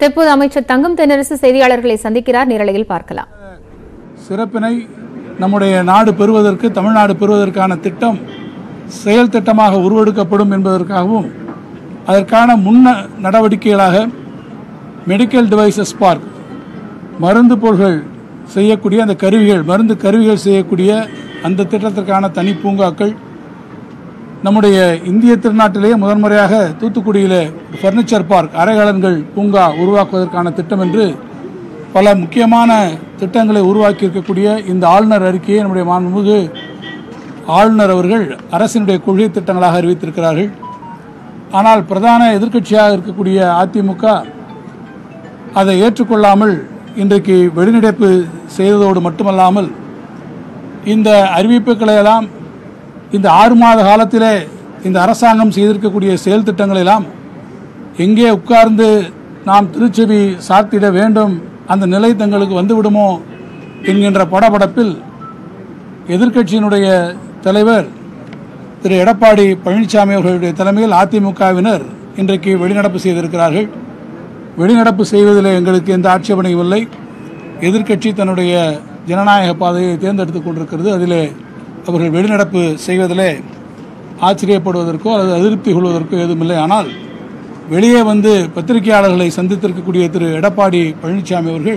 தற்போது அமைச்சர் தங்கம் தென்னரசு செய்தியாளர்களை சந்திக்கிறார் நேரலையில் பார்க்கலாம் சிறப்பினை நம்முடைய நாடு பெறுவதற்கு தமிழ்நாடு பெறுவதற்கான திட்டம் செயல் திட்டமாக உருவெடுக்கப்படும் என்பதற்காகவும் அதற்கான முன்ன நடவடிக்கைகளாக மெடிக்கல் டிவைசஸ் பார்க் மருந்து பொருள்கள் செய்யக்கூடிய அந்த கருவிகள் மருந்து கருவிகள் செய்யக்கூடிய அந்த திட்டத்திற்கான தனி பூங்காக்கள் நம்முடைய இந்திய திருநாட்டிலேயே முதன்முறையாக தூத்துக்குடியில் ஃபர்னிச்சர் பார்க் அரைகலன்கள் பூங்கா உருவாக்குவதற்கான திட்டம் என்று பல முக்கியமான திட்டங்களை உருவாக்கி இருக்கக்கூடிய இந்த ஆளுநர் அறிக்கையை நம்முடைய மாண்புமிகு ஆளுநர் அவர்கள் அரசினுடைய கொள்கை திட்டங்களாக அறிவித்திருக்கிறார்கள் ஆனால் பிரதான எதிர்க்கட்சியாக இருக்கக்கூடிய அதிமுக அதை ஏற்றுக்கொள்ளாமல் இன்றைக்கு வெளிநடப்பு செய்ததோடு மட்டுமல்லாமல் இந்த அறிவிப்புகளை எல்லாம் இந்த ஆறு மாத காலத்திலே இந்த அரசாங்கம் செய்திருக்கக்கூடிய செயல் திட்டங்களை எல்லாம் எங்கே உட்கார்ந்து நாம் திருச்செவி சாத்திட வேண்டும் அந்த நிலை தங்களுக்கு வந்துவிடுமோ என்கின்ற படபடப்பில் எதிர்க்கட்சியினுடைய தலைவர் திரு எடப்பாடி பழனிசாமி அவர்களுடைய தலைமையில் அதிமுகவினர் இன்றைக்கு வெளிநடப்பு செய்திருக்கிறார்கள் வெளிநடப்பு செய்வதில் எங்களுக்கு எந்த ஆட்சேபனையும் இல்லை எதிர்க்கட்சி தன்னுடைய ஜனநாயக பாதையை தேர்ந்தெடுத்துக் கொண்டிருக்கிறது அதிலே அவர்கள் வெளிநடப்பு செய்வதிலே ஆச்சரியப்படுவதற்கோ அல்லது அதிருப்தி கொள்வதற்கோ ஏதுமில்லை ஆனால் வெளியே வந்து பத்திரிகையாளர்களை சந்தித்திருக்கக்கூடிய திரு எடப்பாடி பழனிசாமி அவர்கள்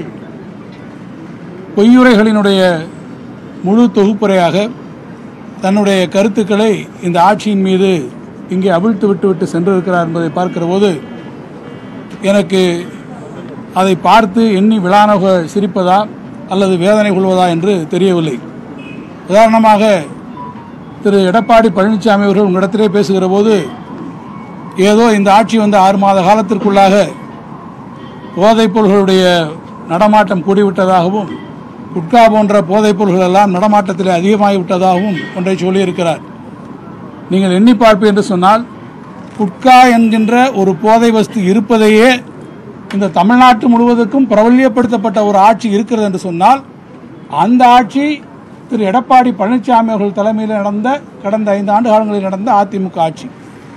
பொய்யுரைகளினுடைய முழு தொகுப்புரையாக தன்னுடைய கருத்துக்களை இந்த ஆட்சியின் மீது இங்கே அவிழ்த்து விட்டு விட்டு சென்றிருக்கிறார் என்பதை பார்க்கிற போது எனக்கு அதை பார்த்து எண்ணி விழானக சிரிப்பதா அல்லது வேதனை கொள்வதா என்று தெரியவில்லை உதாரணமாக திரு எடப்பாடி பழனிசாமி அவர்கள் உங்களிடத்திலே பேசுகிற போது ஏதோ இந்த ஆட்சி வந்து ஆறு மாத காலத்திற்குள்ளாக போதைப் பொருள்களுடைய நடமாட்டம் கூடிவிட்டதாகவும் குட்கா போன்ற போதைப் பொருள்கள் எல்லாம் நடமாட்டத்தில் அதிகமாகிவிட்டதாகவும் ஒன்றை சொல்லியிருக்கிறார் நீங்கள் எண்ணி பார்ப்பு என்று சொன்னால் குட்கா என்கின்ற ஒரு போதை வஸ்து இருப்பதையே இந்த தமிழ்நாட்டு முழுவதற்கும் பிரபல்யப்படுத்தப்பட்ட ஒரு ஆட்சி இருக்கிறது என்று சொன்னால் அந்த ஆட்சி திரு எடப்பாடி பழனிசாமி அவர்கள் தலைமையில் நடந்த கடந்த ஐந்து ஆண்டு காலங்களில் நடந்த அதிமுக ஆட்சி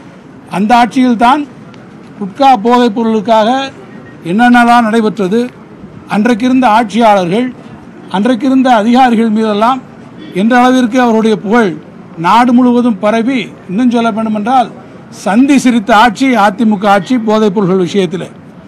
அந்த ஆட்சியில்தான் குட்கா போதைப் பொருளுக்காக என்னென்னலாம் நடைபெற்றது அன்றைக்கு இருந்த ஆட்சியாளர்கள் அன்றைக்கு இருந்த அதிகாரிகள் மீதெல்லாம் என்ற அளவிற்கு அவருடைய புகழ் நாடு முழுவதும் பரவி இன்னும் சொல்ல வேண்டும் என்றால் சந்தி சிரித்த ஆட்சி அதிமுக ஆட்சி போதைப் பொருள்கள் விஷயத்தில்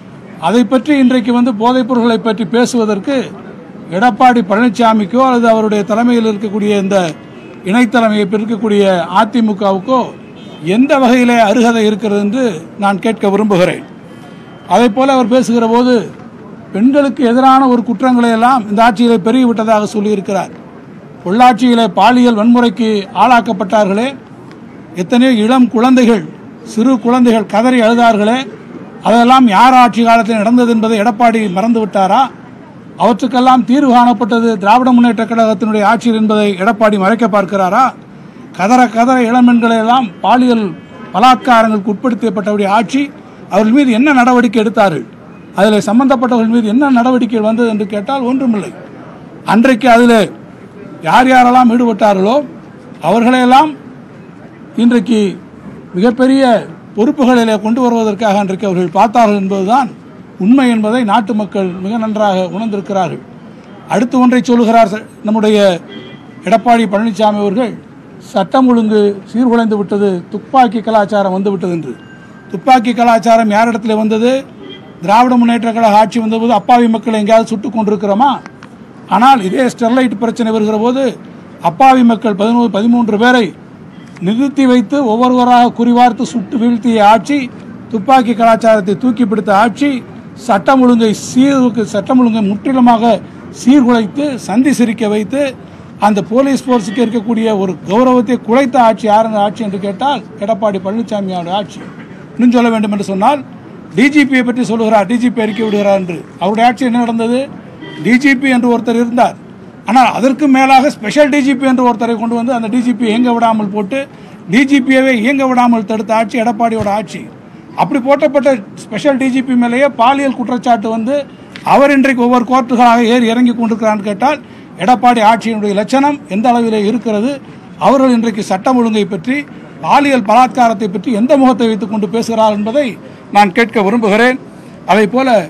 அதை பற்றி இன்றைக்கு வந்து போதைப் பொருள்களை பற்றி பேசுவதற்கு எடப்பாடி பழனிசாமிக்கோ அல்லது அவருடைய தலைமையில் இருக்கக்கூடிய இந்த இணைத்தலைமையை இருக்கக்கூடிய அதிமுகவுக்கோ எந்த வகையிலே அருகதை இருக்கிறது என்று நான் கேட்க விரும்புகிறேன் அதை போல அவர் பேசுகிற போது பெண்களுக்கு எதிரான ஒரு குற்றங்களை எல்லாம் இந்த ஆட்சியிலே பெருகிவிட்டதாக சொல்லியிருக்கிறார் பொள்ளாச்சியிலே பாலியல் வன்முறைக்கு ஆளாக்கப்பட்டார்களே எத்தனையோ இளம் குழந்தைகள் சிறு குழந்தைகள் கதறி அழுதார்களே அதெல்லாம் யார் ஆட்சி காலத்தில் நடந்தது என்பதை எடப்பாடி மறந்து விட்டாரா அவற்றுக்கெல்லாம் தீர்வு காணப்பட்டது திராவிட முன்னேற்ற கழகத்தினுடைய ஆட்சியில் என்பதை எடப்பாடி மறைக்க பார்க்கிறாரா கதற கதற இளம்பெண்களை எல்லாம் பாலியல் பலாத்காரங்களுக்கு உட்படுத்தப்பட்டவுடைய ஆட்சி அவர்கள் மீது என்ன நடவடிக்கை எடுத்தார்கள் அதில் சம்பந்தப்பட்டவர்கள் மீது என்ன நடவடிக்கை வந்தது என்று கேட்டால் ஒன்றுமில்லை அன்றைக்கு அதில் யார் யாரெல்லாம் ஈடுபட்டார்களோ அவர்களையெல்லாம் இன்றைக்கு மிகப்பெரிய பொறுப்புகளிலே கொண்டு வருவதற்காக அன்றைக்கு அவர்கள் பார்த்தார்கள் என்பதுதான் உண்மை என்பதை நாட்டு மக்கள் மிக நன்றாக உணர்ந்திருக்கிறார்கள் அடுத்து ஒன்றை சொல்லுகிறார் ச- நம்முடைய எடப்பாடி பழனிசாமி அவர்கள் சட்டம் ஒழுங்கு சீர்குலைந்து விட்டது துப்பாக்கி கலாச்சாரம் வந்து விட்டது என்று துப்பாக்கி கலாச்சாரம் யாரிடத்தில் வந்தது திராவிட முன்னேற்ற கழக ஆட்சி வந்தபோது அப்பாவி மக்களை எங்கேயாவது சுட்டுக் கொண்டிருக்கிறோமா ஆனால் இதே ஸ்டெர்லைட் பிரச்சனை வருகிற போது அப்பாவி மக்கள் பதினோரு பதிமூன்று பேரை நிறுத்தி வைத்து ஒவ்வொருவராக குறிவார்த்து சுட்டு வீழ்த்திய ஆட்சி துப்பாக்கி கலாச்சாரத்தை தூக்கி பிடித்த ஆட்சி சட்டம் ஒழுங்கை சீர் சட்டம் ஒழுங்கை முற்றிலுமாக சீர்குலைத்து சந்தி சிரிக்க வைத்து அந்த போலீஸ் போர்ஸுக்கு இருக்கக்கூடிய ஒரு கௌரவத்தை குலைத்த ஆட்சி யாருங்க ஆட்சி என்று கேட்டால் எடப்பாடி பழனிசாமியோட ஆட்சி இன்னும் சொல்ல வேண்டும் என்று சொன்னால் டிஜிபியை பற்றி சொல்லுகிறார் டிஜிபி அறிக்கை விடுகிறார் என்று அவருடைய ஆட்சி என்ன நடந்தது டிஜிபி என்று ஒருத்தர் இருந்தார் ஆனால் அதற்கு மேலாக ஸ்பெஷல் டிஜிபி என்று ஒருத்தரை கொண்டு வந்து அந்த டிஜிபி இயங்க விடாமல் போட்டு டிஜிபியவே இயங்க விடாமல் தடுத்த ஆட்சி எடப்பாடியோட ஆட்சி அப்படி போட்டப்பட்ட ஸ்பெஷல் டிஜிபி மேலேயே பாலியல் குற்றச்சாட்டு வந்து அவர் இன்றைக்கு ஒவ்வொரு கோர்ட்டுகளாக ஏறி இறங்கி கொண்டிருக்கிறான்னு கேட்டால் எடப்பாடி ஆட்சியினுடைய லட்சணம் எந்த அளவிலே இருக்கிறது அவர்கள் இன்றைக்கு சட்டம் ஒழுங்கை பற்றி பாலியல் பலாத்காரத்தை பற்றி எந்த முகத்தை வைத்துக் கொண்டு பேசுகிறார் என்பதை நான் கேட்க விரும்புகிறேன் அதே போல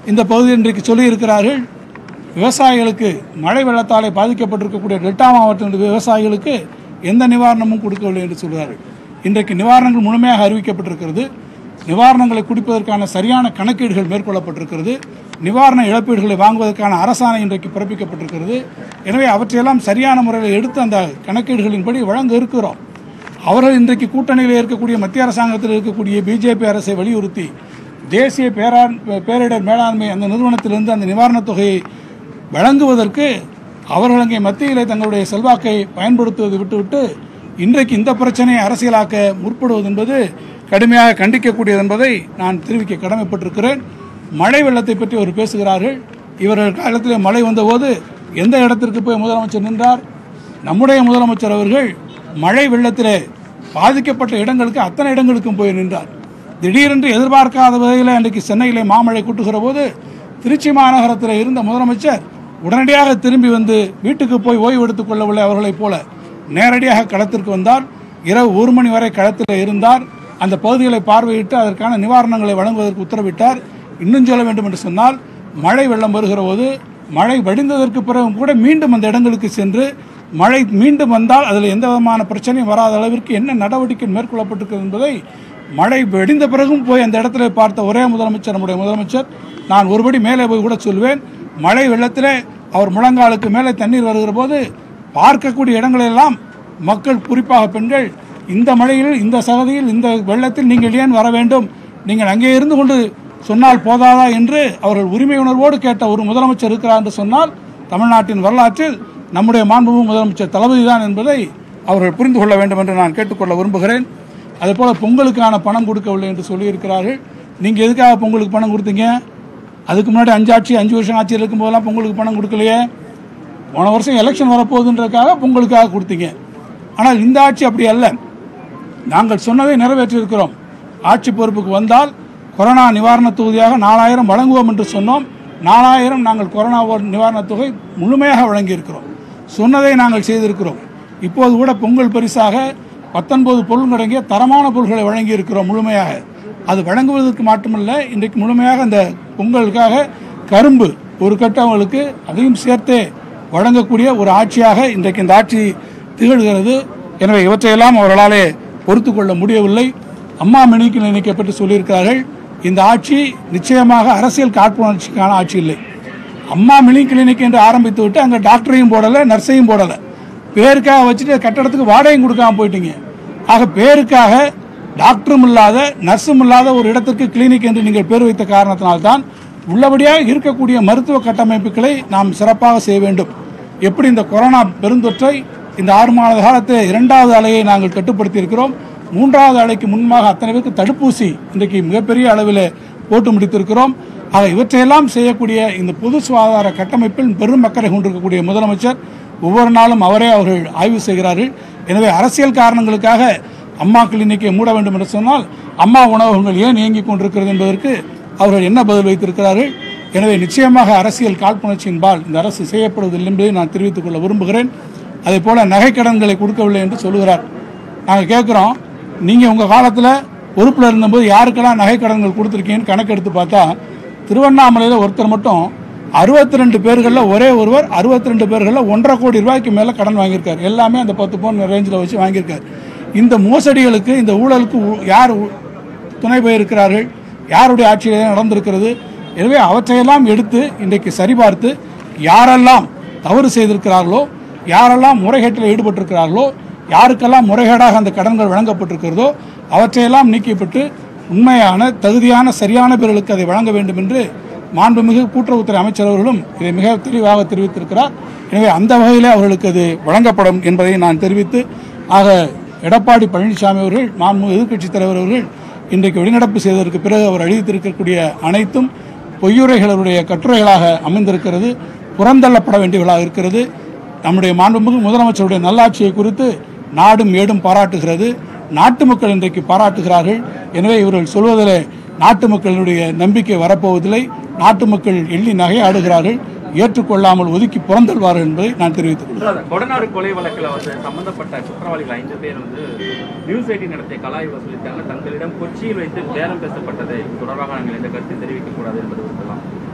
இந்த பகுதியில் இன்றைக்கு சொல்லியிருக்கிறார்கள் விவசாயிகளுக்கு மழை வெள்ளத்தாலே பாதிக்கப்பட்டிருக்கக்கூடிய டெல்டா மாவட்டத்தினுடைய விவசாயிகளுக்கு எந்த நிவாரணமும் கொடுக்கவில்லை என்று சொல்கிறார்கள் இன்றைக்கு நிவாரணங்கள் முழுமையாக அறிவிக்கப்பட்டிருக்கிறது நிவாரணங்களை குடிப்பதற்கான சரியான கணக்கீடுகள் மேற்கொள்ளப்பட்டிருக்கிறது நிவாரண இழப்பீடுகளை வாங்குவதற்கான அரசாணை இன்றைக்கு பிறப்பிக்கப்பட்டிருக்கிறது எனவே அவற்றையெல்லாம் சரியான முறையில் எடுத்து அந்த கணக்கீடுகளின்படி வழங்க இருக்கிறோம் அவர்கள் இன்றைக்கு கூட்டணியில் இருக்கக்கூடிய மத்திய அரசாங்கத்தில் இருக்கக்கூடிய பிஜேபி அரசை வலியுறுத்தி தேசிய பேராண் பேரிடர் மேலாண்மை அந்த நிறுவனத்திலிருந்து அந்த நிவாரணத் தொகையை வழங்குவதற்கு அவர்கள் அங்கே மத்தியிலே தங்களுடைய செல்வாக்கை பயன்படுத்துவதை விட்டுவிட்டு இன்றைக்கு இந்த பிரச்சனையை அரசியலாக்க முற்படுவது என்பது கடுமையாக கண்டிக்கக்கூடியது என்பதை நான் தெரிவிக்க கடமைப்பட்டிருக்கிறேன் மழை வெள்ளத்தை பற்றி அவர் பேசுகிறார்கள் இவர்கள் காலத்திலே மழை வந்தபோது எந்த இடத்திற்கு போய் முதலமைச்சர் நின்றார் நம்முடைய முதலமைச்சர் அவர்கள் மழை வெள்ளத்திலே பாதிக்கப்பட்ட இடங்களுக்கு அத்தனை இடங்களுக்கும் போய் நின்றார் திடீரென்று எதிர்பார்க்காத வகையில் அன்றைக்கு சென்னையிலே மாமழை கூட்டுகிற போது திருச்சி மாநகரத்தில் இருந்த முதலமைச்சர் உடனடியாக திரும்பி வந்து வீட்டுக்கு போய் ஓய்வு எடுத்துக் கொள்ளவில்லை அவர்களைப் போல நேரடியாக களத்திற்கு வந்தார் இரவு ஒரு மணி வரை களத்தில் இருந்தார் அந்த பகுதிகளை பார்வையிட்டு அதற்கான நிவாரணங்களை வழங்குவதற்கு உத்தரவிட்டார் இன்னும் சொல்ல வேண்டும் என்று சொன்னால் மழை வெள்ளம் வருகிற போது மழை வடிந்ததற்கு பிறகும் கூட மீண்டும் அந்த இடங்களுக்கு சென்று மழை மீண்டும் வந்தால் அதில் எந்த விதமான பிரச்சனையும் வராத அளவிற்கு என்ன நடவடிக்கை மேற்கொள்ளப்பட்டிருக்கிறது என்பதை மழை வெடிந்த பிறகும் போய் அந்த இடத்துல பார்த்த ஒரே முதலமைச்சர் நம்முடைய முதலமைச்சர் நான் ஒருபடி மேலே போய் கூட சொல்வேன் மழை வெள்ளத்திலே அவர் முழங்காலுக்கு மேலே தண்ணீர் வருகிற போது பார்க்கக்கூடிய இடங்களெல்லாம் மக்கள் குறிப்பாக பெண்கள் இந்த மழையில் இந்த சகதியில் இந்த வெள்ளத்தில் நீங்கள் ஏன் வர வேண்டும் நீங்கள் அங்கே இருந்து கொண்டு சொன்னால் போதாதா என்று அவர்கள் உரிமை உணர்வோடு கேட்ட ஒரு முதலமைச்சர் இருக்கிறார் என்று சொன்னால் தமிழ்நாட்டின் வரலாற்றில் நம்முடைய மாண்புமிகு முதலமைச்சர் தளபதி தான் என்பதை அவர்கள் புரிந்து கொள்ள வேண்டும் என்று நான் கேட்டுக்கொள்ள விரும்புகிறேன் அதேபோல பொங்கலுக்கான பணம் கொடுக்கவில்லை என்று சொல்லியிருக்கிறார்கள் நீங்கள் எதுக்காக பொங்கலுக்கு பணம் கொடுத்தீங்க அதுக்கு முன்னாடி அஞ்சு ஆட்சி அஞ்சு வருஷம் ஆட்சியில் இருக்கும்போதெல்லாம் பொங்கலுக்கு பணம் கொடுக்கலையே போன வருஷம் எலெக்ஷன் வரப்போகுதுன்றதுக்காக பொங்கலுக்காக கொடுத்தீங்க ஆனால் இந்த ஆட்சி அப்படி அல்ல நாங்கள் சொன்னதை நிறைவேற்றியிருக்கிறோம் ஆட்சி பொறுப்புக்கு வந்தால் கொரோனா நிவாரணத் தொகுதியாக நாலாயிரம் வழங்குவோம் என்று சொன்னோம் நாலாயிரம் நாங்கள் கொரோனா நிவாரணத் தொகை முழுமையாக வழங்கியிருக்கிறோம் சொன்னதை நாங்கள் செய்திருக்கிறோம் இப்போது கூட பொங்கல் பரிசாக பத்தொன்பது பொருள் அடங்கிய தரமான பொருட்களை வழங்கியிருக்கிறோம் முழுமையாக அது வழங்குவதற்கு மட்டுமல்ல இன்றைக்கு முழுமையாக அந்த பொங்கலுக்காக கரும்பு ஒரு கட்டவங்களுக்கு அதையும் சேர்த்தே வழங்கக்கூடிய ஒரு ஆட்சியாக இன்றைக்கு இந்த ஆட்சி திகழ்கிறது எனவே இவற்றையெல்லாம் அவர்களாலே பொறுத்து கொள்ள முடியவில்லை அம்மா மினி கிளினிக்கை பற்றி சொல்லியிருக்கிறார்கள் இந்த ஆட்சி நிச்சயமாக அரசியல் காழ்ப்புணர்ச்சிக்கான ஆட்சி இல்லை அம்மா மினி கிளினிக் என்று ஆரம்பித்து விட்டு அங்கே டாக்டரையும் போடலை நர்ஸையும் போடலை பேருக்காக வச்சுட்டு கட்டடத்துக்கு வாடகையும் கொடுக்காம போயிட்டீங்க ஆக பேருக்காக டாக்டரும் இல்லாத நர்ஸும் இல்லாத ஒரு இடத்திற்கு கிளினிக் என்று நீங்கள் பேர் வைத்த காரணத்தினால்தான் உள்ளபடியாக இருக்கக்கூடிய மருத்துவ கட்டமைப்புகளை நாம் சிறப்பாக செய்ய வேண்டும் எப்படி இந்த கொரோனா பெருந்தொற்றை இந்த ஆறு மாத காலத்தில் இரண்டாவது அலையை நாங்கள் கட்டுப்படுத்தி இருக்கிறோம் மூன்றாவது அலைக்கு முன்பாக அத்தனை பேருக்கு தடுப்பூசி இன்றைக்கு மிகப்பெரிய அளவில் போட்டு முடித்திருக்கிறோம் ஆக இவற்றையெல்லாம் செய்யக்கூடிய இந்த பொது சுகாதார கட்டமைப்பில் பெரும் அக்கறை கொண்டிருக்கக்கூடிய முதலமைச்சர் ஒவ்வொரு நாளும் அவரே அவர்கள் ஆய்வு செய்கிறார்கள் எனவே அரசியல் காரணங்களுக்காக அம்மா கிளினிக்கை மூட வேண்டும் என்று சொன்னால் அம்மா உணவகங்கள் ஏன் இயங்கிக் கொண்டிருக்கிறது என்பதற்கு அவர்கள் என்ன பதில் வைத்திருக்கிறார்கள் எனவே நிச்சயமாக அரசியல் காழ்ப்புணர்ச்சியின்பால் இந்த அரசு செய்யப்படுவதில்லை என்பதை நான் தெரிவித்துக் கொள்ள விரும்புகிறேன் அதே போல நகைக்கடன்களை கொடுக்கவில்லை என்று சொல்லுகிறார் நாங்கள் கேட்குறோம் நீங்கள் உங்கள் காலத்தில் பொறுப்பில் இருந்தபோது யாருக்கெல்லாம் நகைக்கடன்கள் கொடுத்துருக்கீங்கன்னு கணக்கெடுத்து பார்த்தா திருவண்ணாமலையில் ஒருத்தர் மட்டும் அறுபத்தி ரெண்டு பேர்களில் ஒரே ஒருவர் அறுபத்தி ரெண்டு பேர்களில் ஒன்றரை கோடி ரூபாய்க்கு மேலே கடன் வாங்கியிருக்கார் எல்லாமே அந்த பத்து பவுன் ரேஞ்சில் வச்சு வாங்கியிருக்கார் இந்த மோசடிகளுக்கு இந்த ஊழலுக்கு உ- யார் உ- துணை போயிருக்கிறார்கள் யாருடைய ஆட்சியில் நடந்திருக்கிறது எனவே அவற்றையெல்லாம் எடுத்து இன்றைக்கு சரிபார்த்து யாரெல்லாம் தவறு செய்திருக்கிறார்களோ யாரெல்லாம் முறைகேட்டில் ஈடுபட்டிருக்கிறார்களோ யாருக்கெல்லாம் முறைகேடாக அந்த கடன்கள் வழங்கப்பட்டிருக்கிறதோ அவற்றையெல்லாம் நீக்கப்பட்டு உண்மையான தகுதியான சரியான பேர்களுக்கு அதை வழங்க வேண்டும் என்று மாண்புமிகு கூட்டுறவுத்துறை அமைச்சர் அவர்களும் இதை மிக தெளிவாக தெரிவித்திருக்கிறார் எனவே அந்த வகையிலே அவர்களுக்கு அது வழங்கப்படும் என்பதை நான் தெரிவித்து ஆக எடப்பாடி பழனிசாமி அவர்கள் மாண்புமிகு எதிர்க்கட்சித் தலைவர் அவர்கள் இன்றைக்கு வெளிநடப்பு செய்ததற்கு பிறகு அவர் அளித்திருக்கக்கூடிய அனைத்தும் பொய்யுரைகளுடைய கட்டுரைகளாக அமைந்திருக்கிறது புறந்தள்ளப்பட வேண்டியவர்களாக இருக்கிறது நம்முடைய மாண்புமிகு முதலமைச்சருடைய நல்லாட்சியை குறித்து நாடும் ஏடும் பாராட்டுகிறது நாட்டு மக்கள் இன்றைக்கு பாராட்டுகிறார்கள் எனவே இவர்கள் சொல்வதில் நாட்டு மக்களுடைய நம்பிக்கை வரப்போவதில்லை நாட்டு மக்கள் எள்ளி நகையாடுகிறார்கள் ஏற்றுக்கொள்ளாமல் ஒதுக்கி புறந்தள்வார்கள் என்பதை நான் தெரிவித்துக் கொள்கிறேன். கொடநாடு கொலை வழக்கில் வந்து சம்பந்தப்பட்ட குற்றவாளிகள் ஐந்து பேர் வந்து நியூஸ் எயிட்டின் நடத்திய கலாய் வசூலித்தாங்க தங்களிடம் கொச்சியில் வைத்து பேரம் பேசப்பட்டதை தொடர்பாக நாங்கள் எந்த கருத்து தெரிவிக்க கூடாது என்பது குறித்தெல்லாம்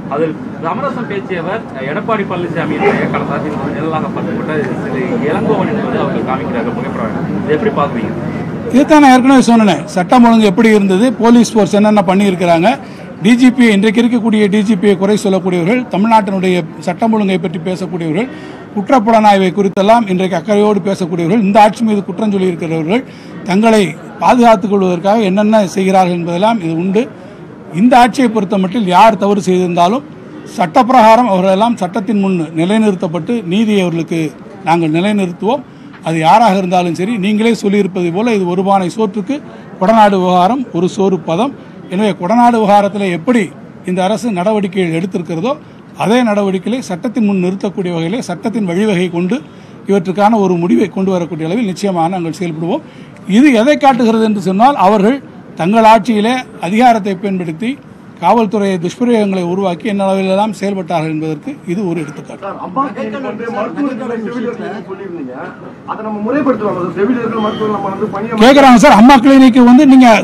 அதில் சமரசம் பேசியவர் எடப்பாடி பழனிசாமியினுடைய கடந்த ஆட்சியில் நிழலாக பார்க்கப்பட்ட திரு இளங்கோவன் என்பது அவர்கள் காமிக்கிறார்கள் புகைப்படம் இதை எப்படி பார்க்குறீங்க இதுதான் நான் ஏற்கனவே சொன்னேன் சட்டம் ஒழுங்கு எப்படி இருந்தது போலீஸ் ஃபோர்ஸ் என்னென்ன பண்ணியிருக்கிறாங்க டிஜிபி இன்றைக்கு இருக்கக்கூடிய டிஜிபியை குறை சொல்லக்கூடியவர்கள் தமிழ்நாட்டினுடைய சட்டம் ஒழுங்கை பற்றி பேசக்கூடியவர்கள் குற்றப்புலனாய்வை குறித்தெல்லாம் இன்றைக்கு அக்கறையோடு பேசக்கூடியவர்கள் இந்த ஆட்சி மீது குற்றம் சொல்லியிருக்கிறவர்கள் தங்களை பாதுகாத்துக் கொள்வதற்காக என்னென்ன செய்கிறார்கள் என்பதெல்லாம் இது உண்டு இந்த ஆட்சியை பொறுத்த மட்டில் யார் தவறு செய்திருந்தாலும் சட்டப்பிரகாரம் அவர்களெல்லாம் சட்டத்தின் முன் நிலைநிறுத்தப்பட்டு நீதியை அவர்களுக்கு நாங்கள் நிலைநிறுத்துவோம் அது யாராக இருந்தாலும் சரி நீங்களே சொல்லியிருப்பது போல இது ஒரு பானை சோற்றுக்கு கொடநாடு விவகாரம் ஒரு சோறு பதம் எனவே கொடநாடு விவகாரத்தில் எப்படி இந்த அரசு நடவடிக்கைகள் எடுத்திருக்கிறதோ அதே நடவடிக்கைகளை சட்டத்தின் முன் நிறுத்தக்கூடிய வகையிலே சட்டத்தின் வழிவகை கொண்டு இவற்றுக்கான ஒரு முடிவை கொண்டு வரக்கூடிய அளவில் நிச்சயமாக நாங்கள் செயல்படுவோம் இது எதை காட்டுகிறது என்று சொன்னால் அவர்கள் தங்கள் ஆட்சியிலே அதிகாரத்தை பயன்படுத்தி காவல்துறை துஷ்பிரயோகங்களை உருவாக்கி என்ன அளவிலெல்லாம் செயல்பட்டார்கள் என்பதற்கு இது ஒரு எடுத்துக்காட்டு சார், அம்மா கிளினிக் வந்து மருத்துவர்களை செவிலியர்கள் சொல்லியிருந்தீங்க. அதை நம்ம முறைப்படுத்தலாம் சார். செவிலியர்கள் மருத்துவர் நம்ம வந்து பணியை கேட்குறாங்க சார் அம்மா கிளினிக்கு வந்து நீங்கள்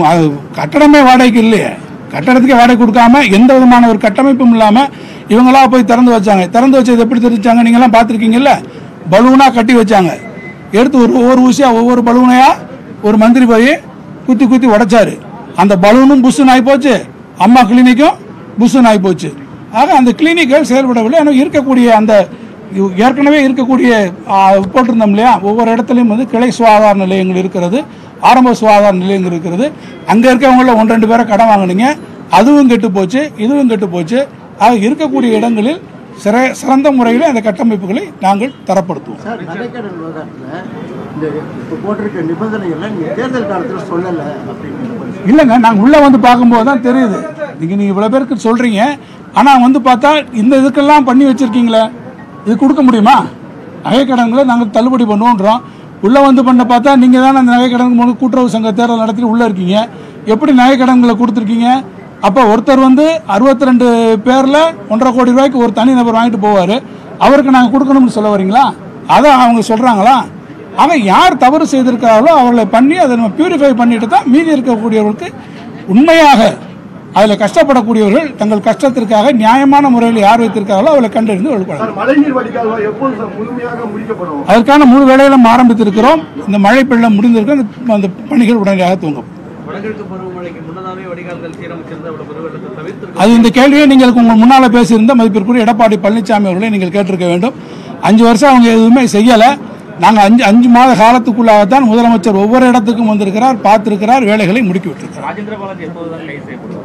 கட்டடமே வாடகைக்கு இல்லையே கட்டடத்துக்கே வாடகை கொடுக்காம எந்த விதமான ஒரு கட்டமைப்பும் இல்லாமல் இவங்களா போய் திறந்து வச்சாங்க திறந்து வச்சது எப்படி தெரிவிச்சாங்க நீங்களாம் பார்த்துருக்கீங்கல்ல பலூனாக கட்டி வச்சாங்க எடுத்து ஒரு ஒவ்வொரு ஊசியாக ஒவ்வொரு பலூனையாக ஒரு மந்திரி போய் குத்தி குத்தி உடைச்சாரு அந்த பலூனும் புஷ்ஷுன்னு ஆகி போச்சு அம்மா கிளினிக்கும் புஷ்ஷுன்னு ஆகி போச்சு ஆக அந்த கிளினிக்கள் செயல்படவில்லை ஆனால் இருக்கக்கூடிய அந்த இவ் ஏற்கனவே இருக்கக்கூடிய ஆ, போட்டிருந்தோம் இல்லையா ஒவ்வொரு இடத்துலையும் வந்து கிளை சுகாதார நிலையங்கள் இருக்கிறது ஆரம்ப சுகாதார நிலையங்கள் இருக்கிறது அங்கே இருக்கவங்கள ஒன்று ரெண்டு பேரை கடன் வாங்குனீங்க அதுவும் கெட்டு போச்சு இதுவும் கெட்டு போச்சு ஆக இருக்கக்கூடிய இடங்களில் சிற சிறந்த முறையில் அந்த கட்டமைப்புகளை நாங்கள் தரப்படுத்துவோம் சார் நகைக்கடன் விவகாரத்தில் இந்த இப்போ போட்டிருக்க நிபந்தனைகளை நீங்கள் தேர்தல் காலத்தில் சொல்லலை அப்படின்னு இல்லைங்க நாங்கள் உள்ளே வந்து பார்க்கும்போது தான் தெரியுது நீங்கள் நீங்கள் இவ்வளோ பேருக்கு சொல்கிறீங்க ஆனால் வந்து பார்த்தா இந்த இதுக்கெல்லாம் பண்ணி வச்சுருக்கீங்களே இது கொடுக்க முடியுமா நகைக்கடன்களை நாங்கள் தள்ளுபடி பண்ணுவோன்றோம் உள்ளே வந்து பண்ண பார்த்தா நீங்கள் தானே அந்த நகைக்கடன் மூலம் கூட்டுறவு சங்க தேர்தல் நடத்தி உள்ளே இருக்கீங்க எப்படி நகைக்கடன்களை கொடுத்துருக்கீங்க அப்போ ஒருத்தர் வந்து அறுபத்தி ரெண்டு பேரில் ஒன்றரை கோடி ரூபாய்க்கு ஒரு தனி நபர் வாங்கிட்டு போவார் அவருக்கு நாங்கள் கொடுக்கணும்னு சொல்ல வரீங்களா அதான் அவங்க சொல்கிறாங்களா ஆக யார் தவறு செய்திருக்கிறார்களோ அவர்களை பண்ணி அதை நம்ம பியூரிஃபை பண்ணிட்டு தான் மீதி இருக்கக்கூடியவர்களுக்கு உண்மையாக அதில் கஷ்டப்படக்கூடியவர்கள் தங்கள் கஷ்டத்திற்காக நியாயமான முறையில் யார் வைத்திருக்காங்களோ அவர்களை கண்டறிந்து வழிபடலாம் சார், மழைநீர் வடிகால் எப்போது சார் முழுமையாக முடிக்கப்படும் அதற்கான முழு வேலையிலும் ஆரம்பித்திருக்கிறோம் இந்த மழை வெள்ளம் முடிந்திருக்கு அந்த- அந்த பணிகள் உடனடியாக துவங்கும் வடகிழக்கு பருவமழைக்கு முன்னதாகவே வடிகால்கள் சீரமைச்சிருந்த அவ்வளவு பெருவெள்ளத்தை தவிர்த்து அது இந்த கேள்வியை நீங்கள் உங்கள் முன்னால் பேசியிருந்த மதிப்பிற்குரிய எடப்பாடி பழனிசாமி அவர்களை நீங்கள் கேட்டிருக்க வேண்டும் அஞ்சு வருஷம் அவங்க எதுவுமே செய்யலை நாங்கள் அஞ்சு அஞ்சு மாத காலத்துக்குள்ளாகத்தான் முதலமைச்சர் ஒவ்வொரு இடத்துக்கும் வந்திருக்கிறார் பார்த்திருக்கிறார் வேலைகளை முடுக்கி விட்டிருக்கிறார் ராஜேந்திர பாலாஜி எப்போதுதான் கைது செய்யப்படுவார்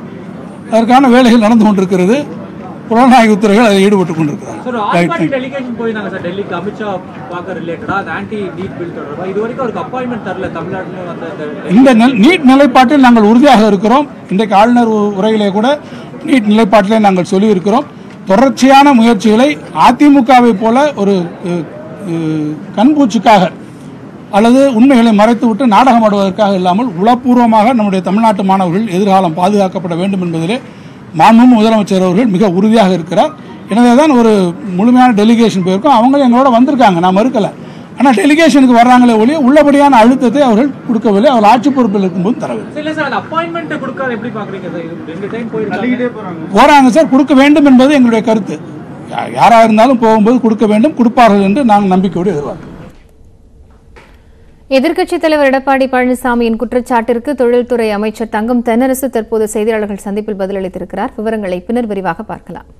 அதற்கான வேலைகள் நடந்து கொண்டிருக்கிறது புலனாய்வு துறைகள் அதில் ஈடுபட்டு கொண்டிருக்கிறார் sir Right, all party right. Delegation போயிருந்தாங்க சார் டெல்லிக்கு அமித்ஷா பார்க்க ரிலேட்டடா அந்த ஆன்டி நீட் பில் தொடர்பா இது வரைக்கும் அவருக்கு அப்பாயின்மெண்ட் தரல தமிழ்நாட்டுல வந்த அந்த இந்த நெல்- நீட் நிலைப்பாட்டில் நாங்கள் உறுதியாக இருக்கிறோம் இன்றைக்கு ஆளுநர் உ- உரையிலே கூட நீட் நிலைப்பாட்டிலே நாங்கள் சொல்லியிருக்கிறோம் தொடர்ச்சியான முயற்சிகளை அதிமுகவை போல ஒரு அஹ், அஹ், கண்பூச்சுக்காக அல்லது உண்மைகளை மறைத்துவிட்டு நாடகம் ஆடுவதற்காக இல்லாமல் உளப்பூர்வமாக நம்முடைய தமிழ்நாட்டு மாணவர்கள் எதிர்காலம் பாதுகாக்கப்பட வேண்டும் என்பதிலே மாண்பும் முதலமைச்சர் அவர்கள் மிக உறுதியாக இருக்கிறார் எனவே தான் ஒரு முழுமையான டெலிகேஷன் போயிருக்கோம் அவங்க எங்களோட வந்திருக்காங்க நான் மறுக்கலை ஆனால் டெலிகேஷனுக்கு வர்றாங்களே ஒழிய உள்ளபடியான அழுத்தத்தை அவர்கள் கொடுக்கவில்லை அவர் ஆட்சி பொறுப்பில் இருக்கும்போது தரவில்லை இல்ல சார் அந்த அப்பாயின்மெண்ட் கொடுக்காத எப்படி பாக்குறீங்க சார் இது ரெண்டு டைம் போயிருக்காங்க போறாங்க சார் கொடுக்க வேண்டும் என்பது எங்களுடைய கருத்து யா- யாராக இருந்தாலும் போகும்போது கொடுக்க வேண்டும் கொடுப்பார்கள் என்று நாங்கள் நம்பிக்கையோடு எதிர்பார்க்கிறோம் எதிர்க்கட்சித் தலைவர் எடப்பாடி பழனிசாமியின் குற்றச்சாட்டிற்கு தொழில்துறை அமைச்சர் தங்கம் தென்னரசு தற்போது செய்தியாளர்கள் சந்திப்பில் பதிலளித்திருக்கிறார் விவரங்களை பின்னர் விரிவாக பார்க்கலாம்